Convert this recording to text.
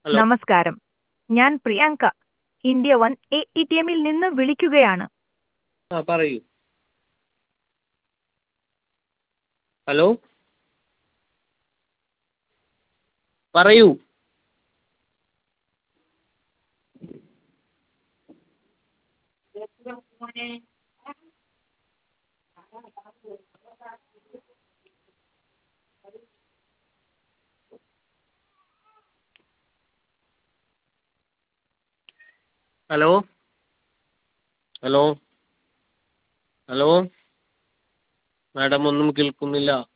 hello നമസ്കാരം ഞാൻ Priyanka India one A E T എമ്മിൽ നിന്ന് വിളിക്കുകയാണ് ആ പറയൂ ഹലോ പറയൂ ഹലോ ഹലോ ഹലോ മാഡം ഒന്നും കേൾക്കുന്നില്ല